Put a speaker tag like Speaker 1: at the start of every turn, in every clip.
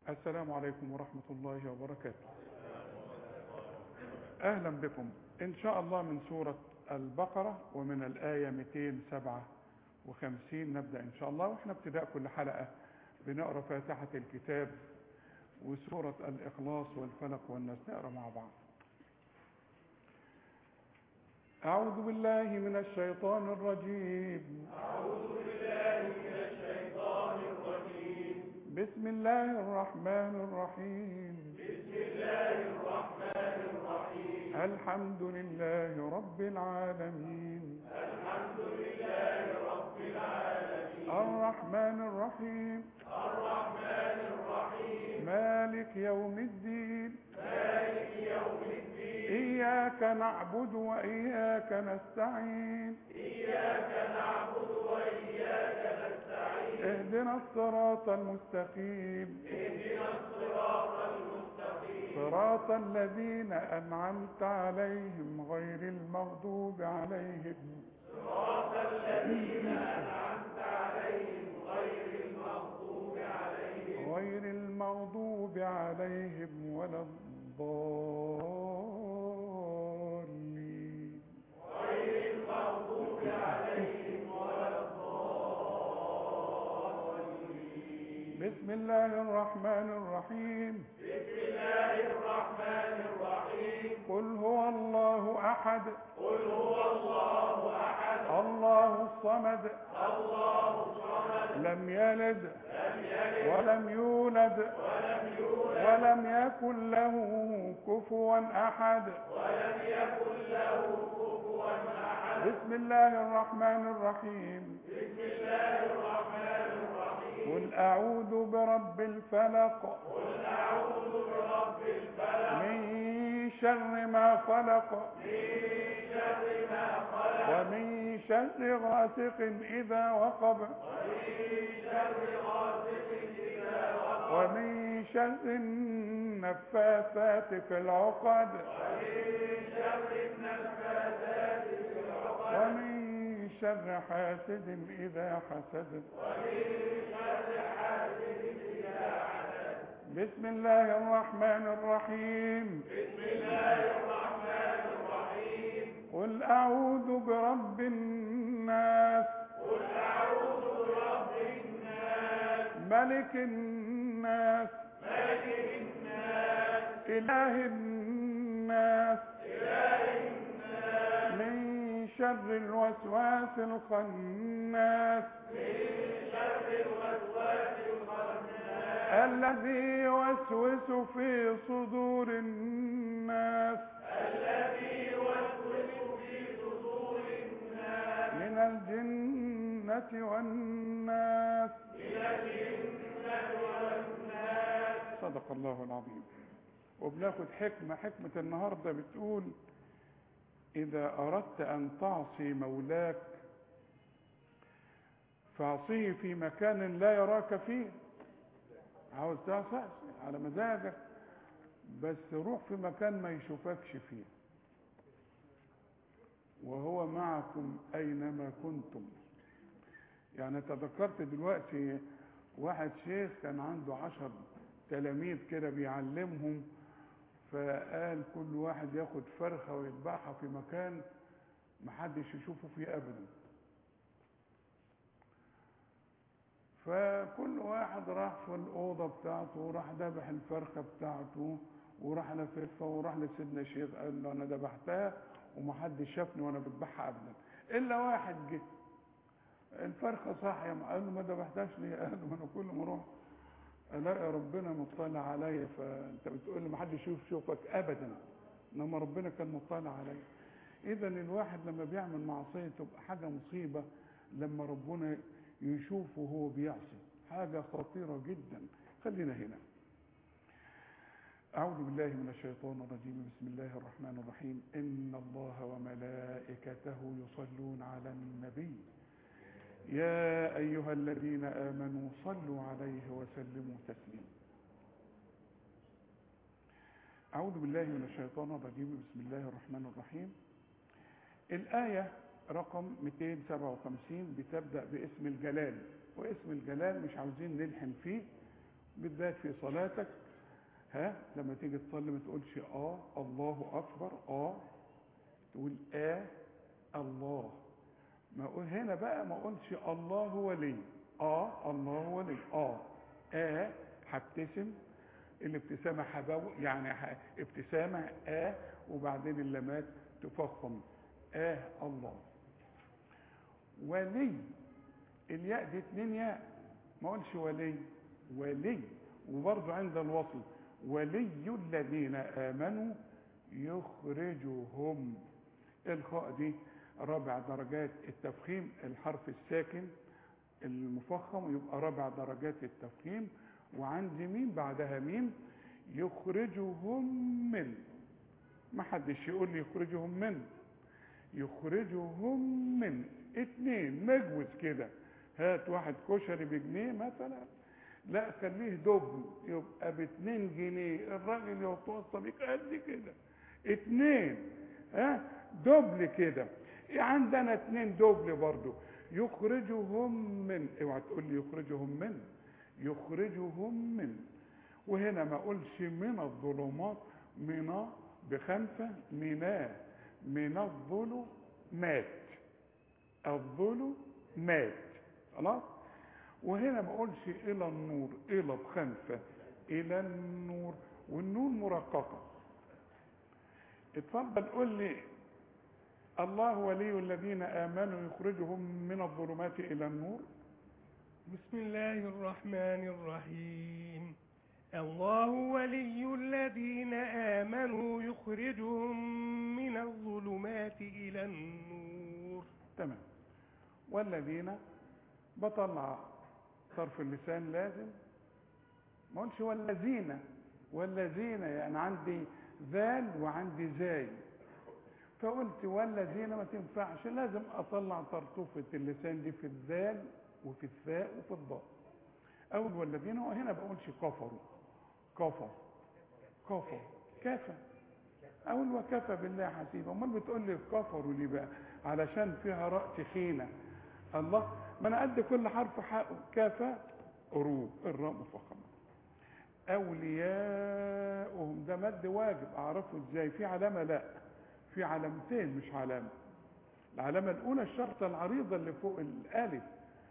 Speaker 1: السلام عليكم ورحمة الله وبركاته أهلا بكم إن شاء الله من سورة البقرة ومن الآية 257 نبدأ إن شاء الله وإحنا ابتداء كل حلقة بنقرأ فاتحة الكتاب وسورة الإخلاص والفلق والناس نقرأ مع بعض أعوذ بالله من الشيطان الرجيم
Speaker 2: أعوذ بالله من الشيطان الرجيم
Speaker 1: بسم الله الرحمن الرحيم
Speaker 2: بسم الله الرحمن الرحيم
Speaker 1: الحمد لله رب العالمين
Speaker 2: الحمد لله رب العالمين
Speaker 1: الرحمن الرحيم
Speaker 2: الرحمن الرحيم
Speaker 1: مالك يوم الدين
Speaker 2: مالك يوم الدين
Speaker 1: إياك نعبد وإياك نستعين
Speaker 2: إياك نعبد وإياك نستعين
Speaker 1: اهدنا الصراط المستقيم
Speaker 2: اهدنا الصراط المستقيم
Speaker 1: صراط الذين أنعمت عليهم غير المغضوب عليهم
Speaker 2: صراط الذين أنعمت عليهم غير المغضوب عليهم
Speaker 1: غير المغضوب عليهم ولا الضالين
Speaker 2: غير المغضوب عليهم ولا الضالين
Speaker 1: بسم الله الرحمن الرحيم
Speaker 2: بسم الله الرحمن الرحيم
Speaker 1: قل هو الله أحد
Speaker 2: قل هو الله أحد
Speaker 1: الله الصمد
Speaker 2: الله الصمد
Speaker 1: لم يلد
Speaker 2: لم يلد
Speaker 1: ولم يولد
Speaker 2: ولم يولد
Speaker 1: ولم يكن له كفوا أحد
Speaker 2: ولم يكن له كفوا أحد
Speaker 1: بسم الله الرحمن الرحيم
Speaker 2: بسم الله الرحمن الرحيم
Speaker 1: قل أعوذ برب الفلق
Speaker 2: قل أعوذ برب الفلق
Speaker 1: من شر ما خلق
Speaker 2: من شر ما خلق
Speaker 1: ومن شر غاسق إذا وقب
Speaker 2: ومن شر غاسق إذا وقب
Speaker 1: ومن شر النفاثات في العقد
Speaker 2: ومن شر النفاثات في العقد
Speaker 1: ومن شر حاسد إذا حسد
Speaker 2: ومن شر حاسد إذا حسد
Speaker 1: بسم الله الرحمن الرحيم
Speaker 2: بسم الله الرحمن الرحيم
Speaker 1: قل أعوذ برب الناس
Speaker 2: قل أعوذ برب الناس
Speaker 1: ملك الناس
Speaker 2: ملك الناس
Speaker 1: إله الناس
Speaker 2: إله الناس
Speaker 1: من شر الوسواس الخناس
Speaker 2: من شر الوسواس الخناس
Speaker 1: الذي يوسوس في صدور الناس
Speaker 2: الذي يوسوس في صدور الناس
Speaker 1: من الجنة والناس
Speaker 2: من الجنة والناس
Speaker 1: صدق الله العظيم وبناخد حكمة حكمة النهاردة بتقول إذا أردت أن تعصي مولاك فاعصيه في مكان لا يراك فيه عاوز تعصي على مزاجك بس روح في مكان ما يشوفكش فيه وهو معكم أينما كنتم يعني تذكرت دلوقتي واحد شيخ كان عنده عشر تلاميذ كده بيعلمهم فقال كل واحد ياخد فرخة ويذبحها في مكان محدش يشوفه فيه أبدا فكل واحد راح في الأوضة بتاعته وراح ذبح الفرخة بتاعته وراح لففها وراح لسيدنا الشيخ قال له أنا ذبحتها ومحدش شافني وأنا بذبحها أبدا إلا واحد جه الفرخة صاحية قال له ما ذبحتهاش ليه؟ قال له أنا كل ما أروح الاقي ربنا مطلع عليا فانت بتقول لي ما حدش يشوف شوفك ابدا انما ربنا كان مطلع عليا اذا الواحد لما بيعمل معصيه تبقى حاجه مصيبه لما ربنا يشوفه وهو بيعصي حاجه خطيره جدا خلينا هنا أعوذ بالله من الشيطان الرجيم بسم الله الرحمن الرحيم إن الله وملائكته يصلون على النبي يا أيها الذين آمنوا صلوا عليه وسلموا تسليما أعوذ بالله من الشيطان الرجيم بسم الله الرحمن الرحيم الآية رقم 257 بتبدأ باسم الجلال واسم الجلال مش عاوزين نلحن فيه بالذات في صلاتك ها لما تيجي تصلي ما تقولش اه الله اكبر اه تقول اه الله ما اقول هنا بقى ما اقولش الله ولي اه الله ولي اه اه هبتسم الابتسامة حبو يعني ح- ابتسامة اه وبعدين اللمات تفخم اه الله ولي الياء دي اتنين ياء ما اقولش ولي ولي وبرضه عند الوصل ولي الذين امنوا يخرجهم الخاء دي رابع درجات التفخيم الحرف الساكن المفخم يبقى رابع درجات التفخيم وعندي ميم بعدها ميم يخرجهم من ما حدش يقول لي يخرجهم من يخرجهم من اتنين مجوز كده هات واحد كشري بجنيه مثلا لا خليه دبل يبقى باتنين جنيه الراجل يتوصى بيك قد كده اتنين ها دبل كده عندنا اتنين دبل برضو يخرجهم من اوعى تقول لي يخرجهم من يخرجهم من وهنا ما اقولش من الظلمات من بخمسة منا من الظلمات الظلمات خلاص وهنا ما اقولش الى النور الى بخمسة الى النور والنور مرققة اتفضل قول لي الله ولي الذين امنوا يخرجهم من الظلمات الى النور
Speaker 3: بسم الله الرحمن الرحيم الله ولي الذين آمنوا يخرجهم من الظلمات إلى النور
Speaker 1: تمام والذين بطلع طرف اللسان لازم ما اقولش والذين والذين يعني عندي ذال وعندي زاي فقلت والذين ما تنفعش لازم اطلع طرطوفة اللسان دي في الذال وفي الثاء وفي الضاء اول والذين وهنا بقولش كفروا كفر كفر كفى اقول وكفى بالله حسيبا امال بتقول لي كفروا ليه بقى علشان فيها راء تخينه الله ما انا قد كل حرف حقه كفى قروب الراء مفخمه اولياؤهم ده مد واجب اعرفه ازاي في علامه لا في علامتين مش علامه العلامه الاولى الشرطه العريضه اللي فوق الالف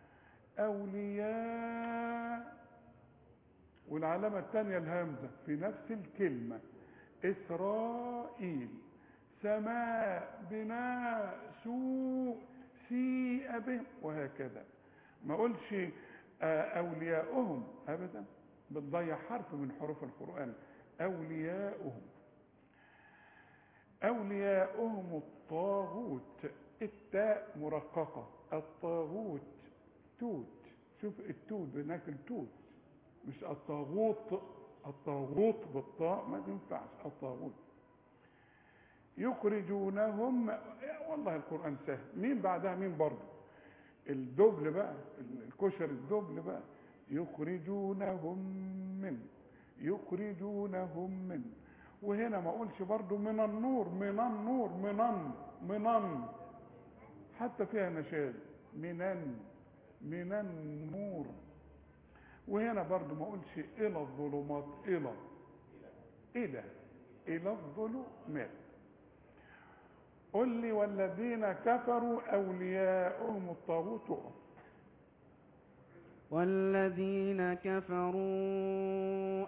Speaker 1: اولياء والعلامه الثانيه الهمزه في نفس الكلمه اسرائيل سماء بناء سوء سيء بهم وهكذا ما اقولش آه، اولياؤهم ابدا بتضيع حرف من حروف القران اولياؤهم اولياؤهم الطاغوت التاء مرققه الطاغوت توت شوف التوت هناك التوت مش الطاغوت الطاغوت بالطاء ما تنفعش الطاغوت يخرجونهم والله القرآن سهل مين بعدها مين برضه الدبل بقى الكشر الدبل بقى يخرجونهم من يخرجونهم من وهنا ما اقولش برضه من النور من النور من من حتى فيها نشاز من من النور وهنا برضه ما اقولش الى الظلمات الى الى الى الظلمات قل لي والذين كفروا اولياؤهم الطاغوت اقف
Speaker 4: والذين كفروا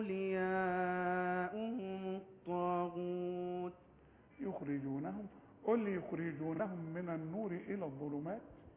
Speaker 4: أولياؤهم الطاغوت
Speaker 1: يخرجونهم قل لي يخرجونهم من النور الى الظلمات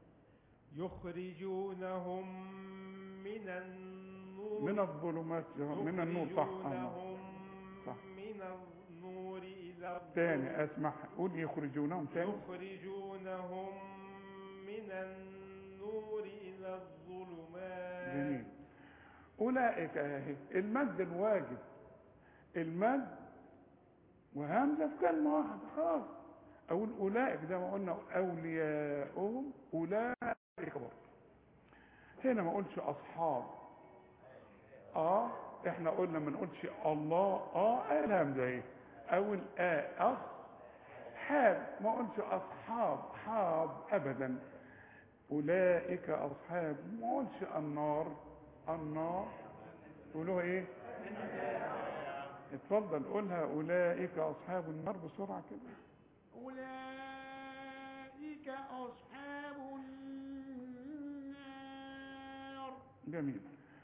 Speaker 3: يخرجونهم من النور
Speaker 1: من الظلمات من النور صح الله
Speaker 3: يخرجونهم
Speaker 1: صح.
Speaker 3: من النور إلى
Speaker 1: تاني اسمع قول يخرجونهم تاني
Speaker 3: يخرجونهم من النور إلى الظلمات
Speaker 1: جميل اولئك اهي المد الواجب المد وهمزه في كلمه واحده خلاص اقول اولئك ده ما قلنا اولياؤهم اولئك برضه هنا ما اقولش اصحاب اه احنا قلنا ما نقولش الله اه الهمزه اهي اقول اه اص حاب ما اقولش اصحاب حاب ابدا اولئك اصحاب ما اقولش النار النار تقولوها ايه اتفضل قولها اولئك اصحاب النار بسرعه كده
Speaker 5: أولئك أصحاب النار
Speaker 1: جميل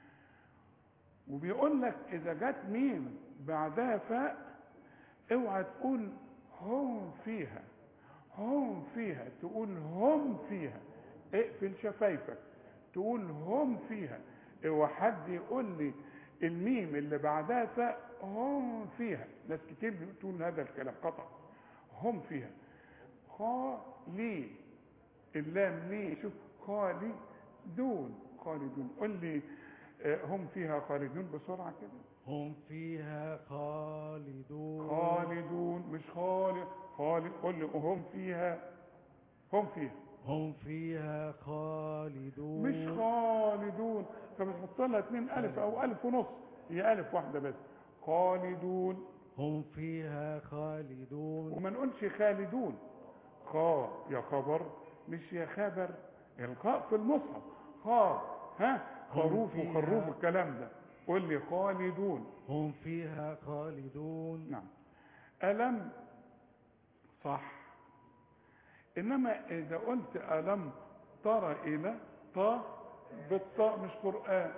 Speaker 1: وبيقول لك اذا جت ميم بعدها فاء اوعى تقول هم فيها هم فيها تقول هم فيها اقفل شفايفك تقول هم فيها اوعى حد يقول لي الميم اللي بعدها فاء هم فيها ناس كتير بتقول هذا الكلام خطأ هم فيها خالي اللام ليه شوف خالي دون خالدون قل لي آه، هم فيها خالدون بسرعة كده
Speaker 5: هم فيها خالدون
Speaker 1: خالدون مش خالد خالد قل لي هم فيها هم فيها
Speaker 5: هم فيها خالدون
Speaker 1: مش خالدون فبتحط لها اتنين الف او الف ونص هي الف واحدة بس خالدون
Speaker 5: هم فيها خالدون
Speaker 1: وما نقولش خالدون خا يا خبر مش يا خبر الخاء في المصحف خا ها خروف
Speaker 5: فيها-
Speaker 1: وخروف الكلام ده قول لي خالدون
Speaker 5: هم فيها خالدون
Speaker 1: نعم ألم صح إنما إذا قلت ألم ترى إلى طا بالطاء مش قرآن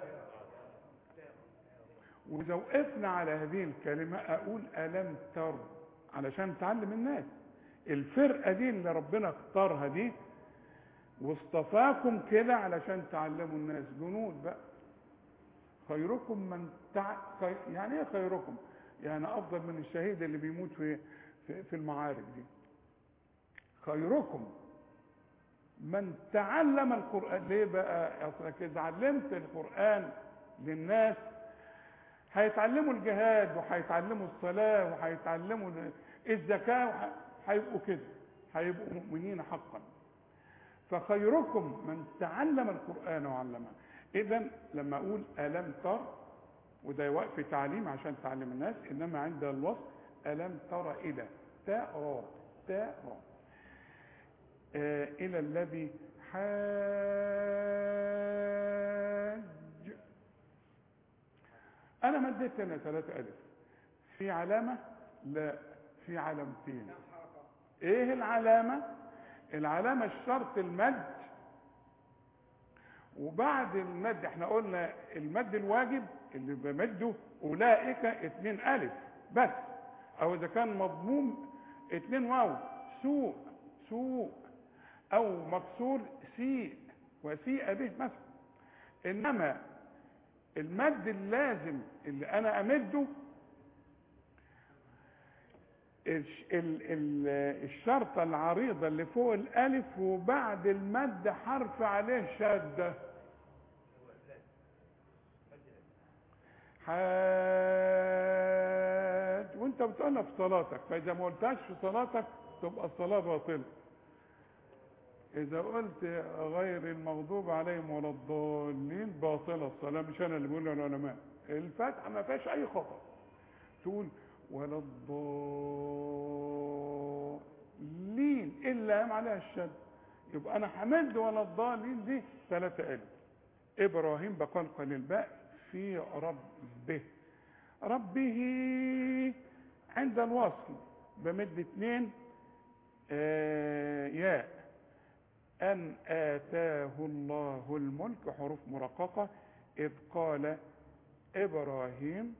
Speaker 1: وإذا وقفنا على هذه الكلمة أقول ألم تر علشان تعلم الناس الفرقة دي اللي ربنا اختارها دي واصطفاكم كده علشان تعلموا الناس جنود بقى خيركم من تع... خي... يعني ايه خيركم يعني افضل من الشهيد اللي بيموت في في, في المعارك دي خيركم من تعلم القران ليه بقى اصلك اذا علمت القران للناس هيتعلموا الجهاد وهيتعلموا الصلاه وهيتعلموا الزكاه وح- هيبقوا كده هيبقوا مؤمنين حقا فخيركم من تعلم القرآن وعلمه إذا لما أقول ألم تر وده وقف تعليم عشان تعلم الناس إنما عند الوصف ألم تر إلى تاء را تاء را آه إلى الذي حاج أنا مديت هنا ثلاثة ألف في علامة لا في علامتين إيه العلامة العلامة الشرط المد وبعد المد احنا قلنا المد الواجب اللي بمده اولئك اتنين الف بس او اذا كان مضموم اتنين واو سوء سوء او مكسور سيء وسيء به مثلا انما المد اللازم اللي انا امده الش- ال- ال- الشرطة العريضة اللي فوق الألف وبعد المد حرف عليه شدة حاج وانت بتقولها في صلاتك فإذا ما قلتهاش في صلاتك تبقى الصلاة باطلة إذا قلت غير المغضوب عليهم ولا الضالين باطلة الصلاة مش أنا اللي بقول العلماء الفاتحة ما فيهاش أي خطأ تقول ولا الضالين الا قام عليها الشد يبقى انا حملت ولا الضالين دي ثلاثة الف ابراهيم بقلقل الباء في ربه ربه عند الوصل بمد اتنين آه ياء ان اتاه الله الملك حروف مرققة اذ قال ابراهيم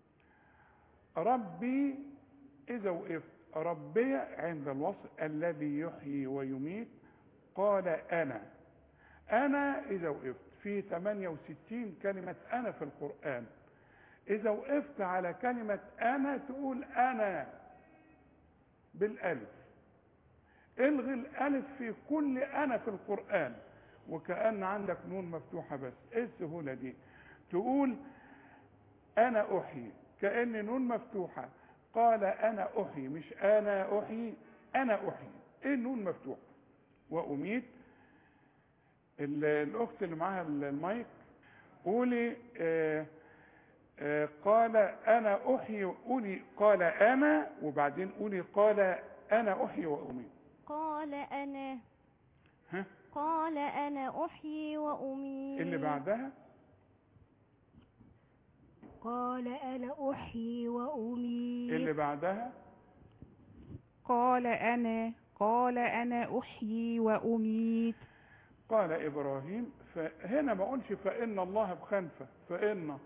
Speaker 1: ربي إذا وقفت ربي عند الوصف الذي يحيي ويميت قال أنا أنا إذا وقفت في 68 كلمة أنا في القرآن إذا وقفت على كلمة أنا تقول أنا بالألف الغي الألف في كل أنا في القرآن وكأن عندك نون مفتوحة بس إيه السهولة دي تقول أنا أحيي كأن نون مفتوحة قال أنا أحيي مش أنا أحيي أنا أحيي إيه النون مفتوحة وأميت ال- الأخت اللي معاها المايك قولي آه آه قال أنا أحيي قولي قال أنا وبعدين قولي قال أنا أحيي وأميت
Speaker 6: قال أنا
Speaker 1: ها
Speaker 6: قال أنا أحيي وأميت
Speaker 1: اللي بعدها
Speaker 7: قال أنا أحيي وأميت
Speaker 1: اللي بعدها
Speaker 8: قال أنا قال أنا أحيي وأميت
Speaker 1: قال إبراهيم فهنا ما أقولش فإن الله بخنفة فإن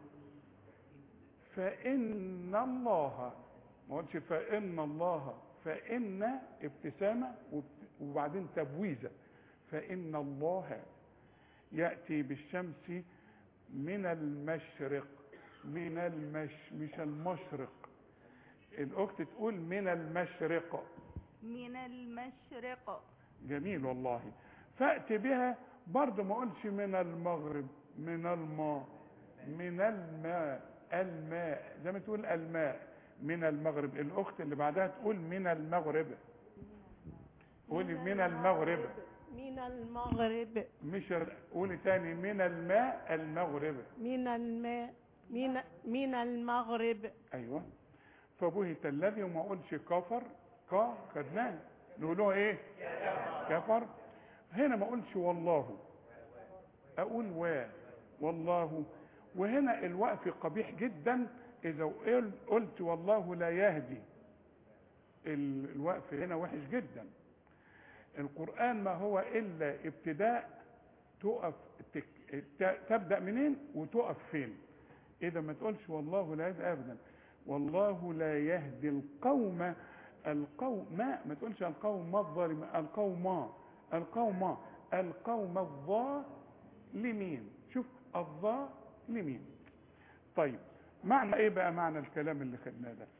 Speaker 1: فإن الله ما أقولش فإن الله فإن ابتسامة وبت- وبعدين تبويزة فإن الله يأتي بالشمس من المشرق من المش مش المشرق الأخت تقول من المشرق
Speaker 8: من المشرق
Speaker 1: جميل والله فأت بها برضه ما اقولش من المغرب من الماء من الماء الماء زي ما تقول الماء من المغرب الاخت اللي بعدها تقول من المغرب قولي من المغرب
Speaker 9: من المغرب
Speaker 1: مش ال- قولي تاني من الماء المغرب
Speaker 9: من الماء من من المغرب
Speaker 1: ايوه فبهت الذي وما اقولش كفر كا خدناه نقوله ايه كفر هنا ما اقولش والله اقول و والله وهنا الوقف قبيح جدا اذا قل- قلت والله لا يهدي ال- الوقف هنا وحش جدا القرآن ما هو إلا ابتداء تقف تك- ت- تبدأ منين وتقف فين إذا ما تقولش والله لا يهدي أبدا والله لا يهدي القوم القوم ما ما تقولش القوم الظالم القوم القوم القوم الظالمين شوف الظالمين طيب معنى ايه بقى معنى الكلام اللي خدناه ده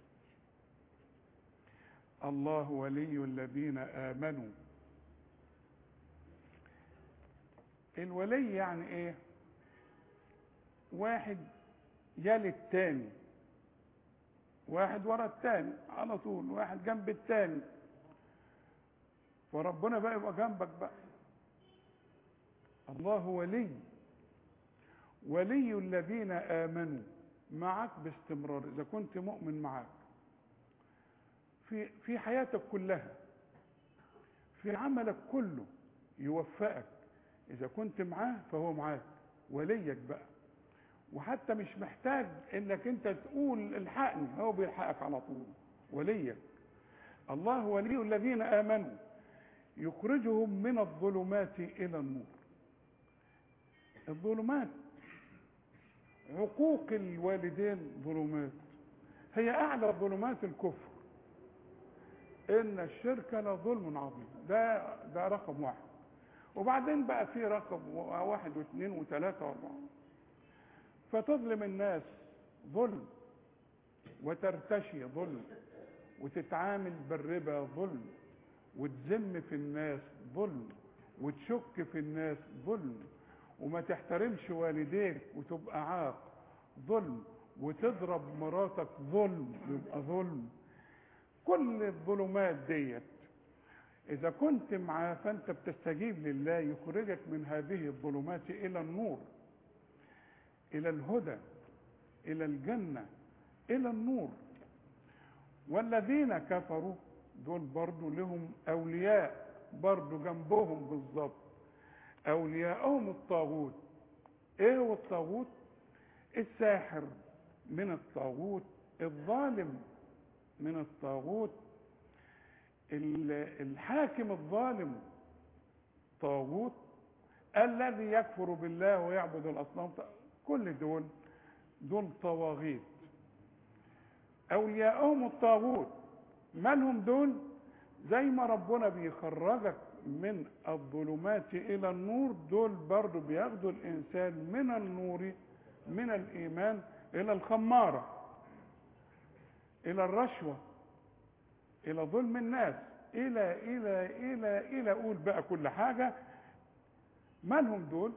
Speaker 1: الله ولي الذين امنوا الولي يعني ايه واحد يلي التاني واحد ورا التاني على طول واحد جنب التاني فربنا بقى يبقى جنبك بقى الله ولي ولي الذين امنوا معك باستمرار اذا كنت مؤمن معك في في حياتك كلها في عملك كله يوفقك اذا كنت معاه فهو معاك وليك بقى وحتى مش محتاج انك انت تقول الحقني هو بيلحقك على طول وليك الله ولي الذين امنوا يخرجهم من الظلمات الى النور الظلمات عقوق الوالدين ظلمات هي اعلى ظلمات الكفر ان الشرك لظلم عظيم ده ده رقم واحد وبعدين بقى في رقم واحد واثنين وثلاثة واربعة فتظلم الناس ظلم وترتشي ظلم وتتعامل بالربا ظلم وتذم في الناس ظلم وتشك في الناس ظلم وما تحترمش والديك وتبقى عاق ظلم وتضرب مراتك ظلم يبقى ظلم كل الظلمات ديت اذا كنت معاه فانت بتستجيب لله يخرجك من هذه الظلمات الى النور الى الهدى الى الجنه الى النور والذين كفروا دول برضو لهم اولياء برضو جنبهم بالظبط اولياءهم الطاغوت ايه هو الطاغوت الساحر من الطاغوت الظالم من الطاغوت ال- الحاكم الظالم طاغوت الذي يكفر بالله ويعبد الاصنام كل دول دول طواغيت اولياءهم الطاغوت مالهم دول زي ما ربنا بيخرجك من الظلمات الى النور دول برضو بياخدوا الانسان من النور من الايمان الى الخماره الى الرشوه الى ظلم الناس الى الى الى الى اقول بقى كل حاجه مالهم دول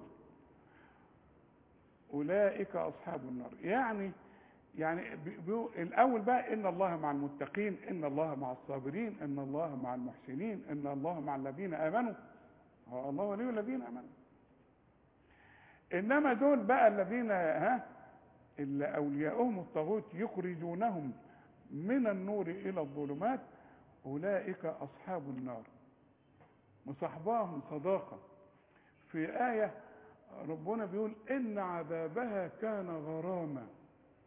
Speaker 1: اولئك اصحاب النار يعني يعني بي- بيقول- الاول بقى ان الله مع المتقين ان الله مع الصابرين ان الله مع المحسنين ان الله مع الذين امنوا هو الله ولي الذين امنوا انما دول بقى الذين ها اللي اولياءهم الطاغوت يخرجونهم من النور الى الظلمات اولئك اصحاب النار مصاحباهم صداقه في ايه ربنا بيقول ان عذابها كان غراما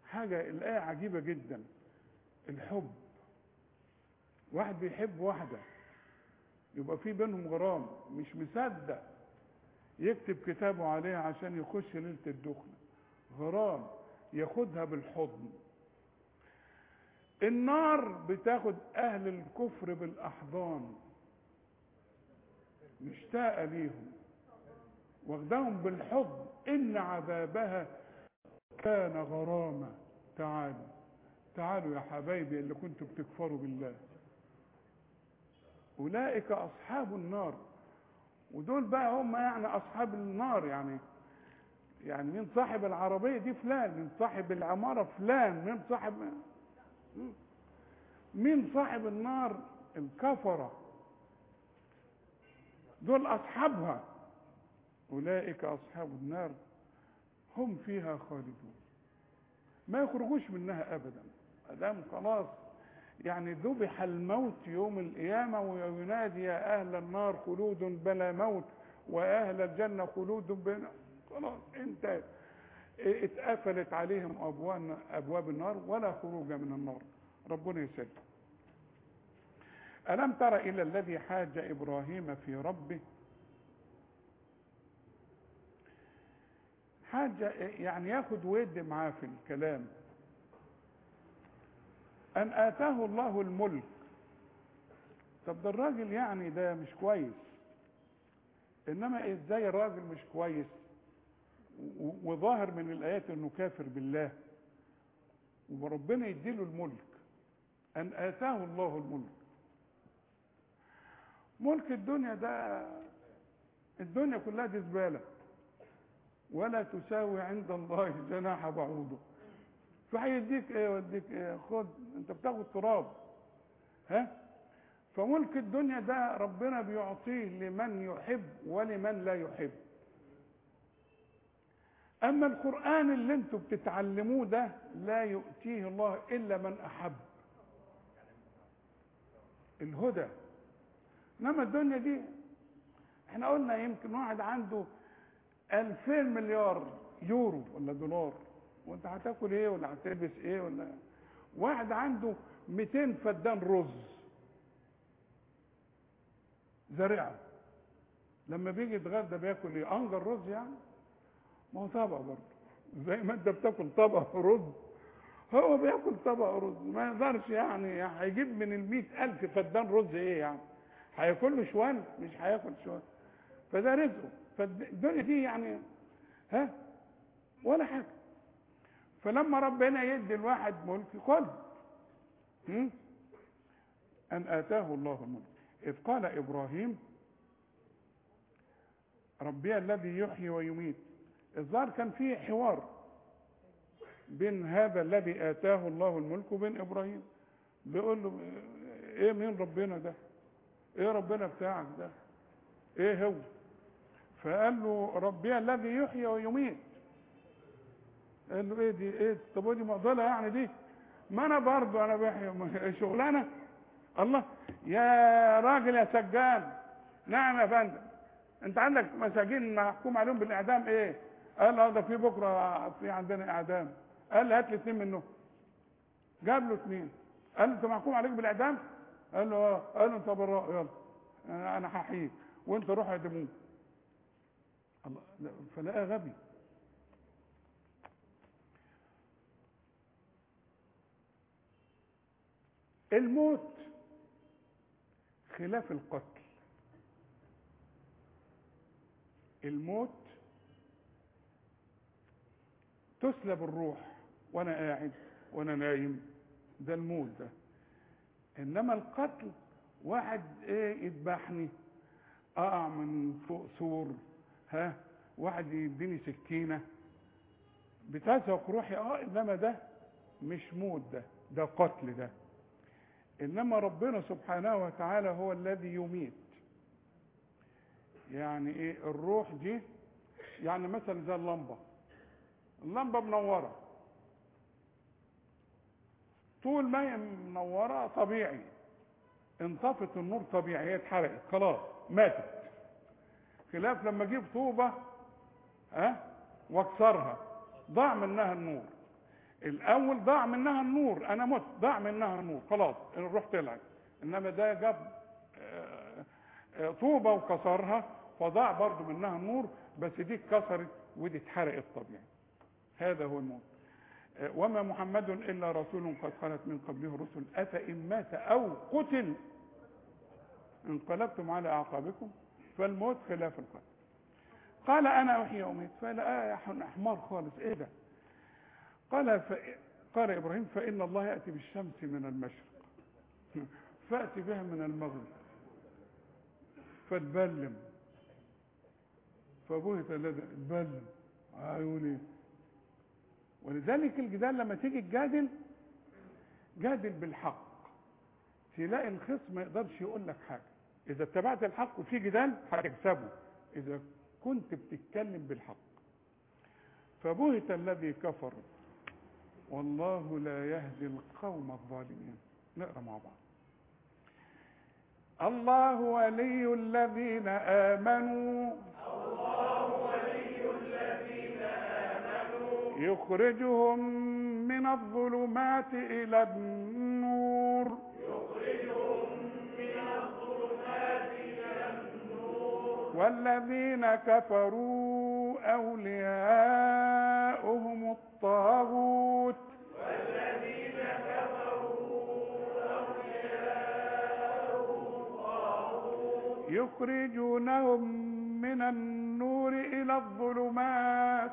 Speaker 1: حاجة الآية عجيبة جدا الحب واحد بيحب واحدة يبقى في بينهم غرام مش مصدق يكتب كتابه عليها عشان يخش ليلة الدخلة غرام ياخدها بالحضن النار بتاخد أهل الكفر بالأحضان مشتاقة ليهم واخدهم بالحضن إن عذابها كان غرامة تعالوا تعالوا يا حبايبي اللي كنتوا بتكفروا بالله أولئك أصحاب النار ودول بقى هم يعني أصحاب النار يعني يعني مين صاحب العربية دي فلان مين صاحب العمارة فلان مين صاحب مين صاحب النار الكفرة دول أصحابها أولئك أصحاب النار هم فيها خالدون ما يخرجوش منها أبدا أدام خلاص يعني ذبح الموت يوم القيامة وينادي يا أهل النار خلود بلا موت وأهل الجنة خلود بلا خلاص انت اتقفلت عليهم أبواب أبواب النار ولا خروج من النار ربنا يسلم ألم تر إلى الذي حاج إبراهيم في ربه حاجة يعني ياخد ود معاه في الكلام أن آتاه الله الملك طب ده الراجل يعني ده مش كويس إنما إزاي الراجل مش كويس و- وظاهر من الآيات إنه كافر بالله وربنا يديله الملك أن آتاه الله الملك ملك الدنيا ده الدنيا كلها دي زبالة ولا تساوي عند الله جناح بعوضة فهيديك ايه ويديك ايه خد انت بتاخد تراب ها فملك الدنيا ده ربنا بيعطيه لمن يحب ولمن لا يحب اما القران اللي انتوا بتتعلموه ده لا يؤتيه الله الا من احب الهدى انما الدنيا دي احنا قلنا يمكن واحد عنده 2000 مليار يورو ولا دولار وانت هتاكل ايه ولا هتلبس ايه ولا واحد عنده 200 فدان رز زارعه لما بيجي يتغدى بياكل ايه انجر رز يعني ما هو طبق برضه زي ما انت بتاكل طبق رز هو بياكل طبق رز ما يقدرش يعني هيجيب من ال ألف فدان رز ايه يعني هياكل له شوال مش هياكل شوال فده رزقه فالدنيا دي يعني ها ولا حاجه فلما ربنا يدي الواحد ملك كل هم؟ ان اتاه الله الملك اذ قال ابراهيم ربي الذي يحيي ويميت الظاهر كان في حوار بين هذا الذي اتاه الله الملك وبين ابراهيم بيقول له ايه مين ربنا ده ايه ربنا بتاعك ده ايه هو فقال له ربي الذي يحيي ويميت قال له ايه دي ايه طب ودي معضله يعني دي ما انا برضه انا بحيي شغلانه الله يا راجل يا سجان نعم يا فندم انت عندك مساجين محكوم عليهم بالاعدام ايه قال له ده في بكره في عندنا اعدام قال لي هات لي اثنين منهم جاب له اثنين قال له انت محكوم عليك بالاعدام قال له اه قال له انت براء يلا انا انا هحييك وانت روح اعدموه الله لا، فلقاه غبي الموت خلاف القتل الموت تسلب الروح وانا قاعد وانا نايم ده الموت ده انما القتل واحد ايه يذبحني اقع من فوق سور ها واحد يديني سكينه بتزهق روحي اه انما ده مش موت ده ده قتل ده انما ربنا سبحانه وتعالى هو الذي يميت يعني ايه الروح دي يعني مثلا زي اللمبه اللمبه منوره طول ما هي منوره طبيعي انطفت النور طبيعي هي اتحرقت خلاص ماتت خلاف لما اجيب طوبه ها واكسرها ضاع منها النور الاول ضاع منها النور انا مت ضاع منها النور خلاص الروح طلعت انما ده جاب آه، آه، طوبه وكسرها فضاع برضو منها النور بس دي اتكسرت ودي اتحرقت طبيعي هذا هو الموت آه، وما محمد الا رسول قد خلت من قبله الرسل افان مات او قتل انقلبتم على اعقابكم فالموت خلاف القتل قال انا احيي واميت فلا يا حمار خالص ايه ده قال ف... قال ابراهيم فان الله ياتي بالشمس من المشرق فاتي بها من المغرب فتبلم فبهت الذي تبلم عيوني ولذلك الجدال لما تيجي تجادل جادل بالحق تلاقي الخصم ما يقدرش يقول لك حاجه اذا اتبعت الحق وفي جدال هتكسبه اذا كنت بتتكلم بالحق فبهت الذي كفر والله لا يهدي القوم الظالمين نقرا مع بعض الله ولي الذين امنوا يخرجهم من الظلمات الى النور والذين كفروا أولياؤهم الطاغوت يخرجونهم من النور إلى الظلمات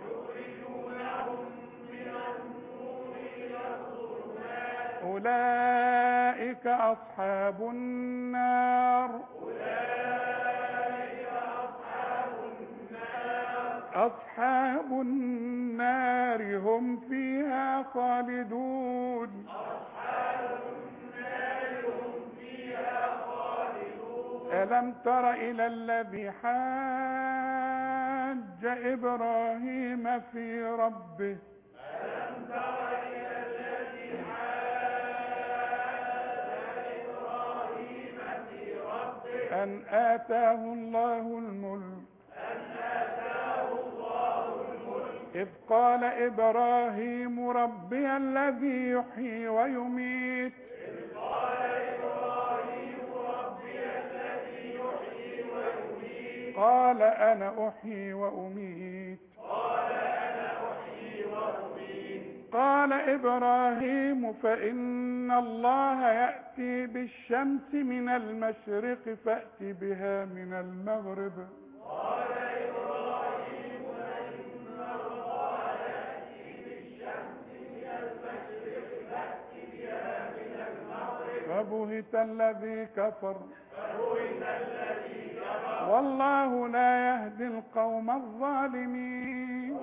Speaker 1: أولئك أصحاب النار أصحاب النار هم فيها خالدون ألم تر إلى الذي حاج إبراهيم في ربه أن آتاه الله الملك إذ قال إبراهيم ربي الذي يحيي ويميت قال أنا أحيي وأميت قال إبراهيم فإن الله يأتي بالشمس من المشرق فأت بها من المغرب فبهت الذي كفر والله لا يهدي القوم الظالمين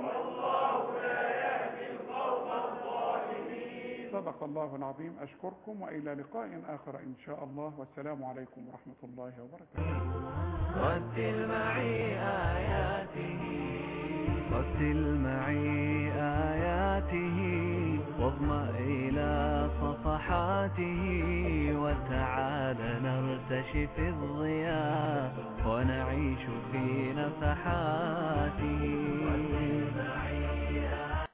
Speaker 1: صدق الله العظيم أشكركم وإلى لقاء آخر إن شاء الله والسلام عليكم ورحمة الله وبركاته
Speaker 10: رتل معي آياته رتل معي آياته واضمأ إلى صفحاته وتعال نرتشف الضياء ونعيش في نفحاته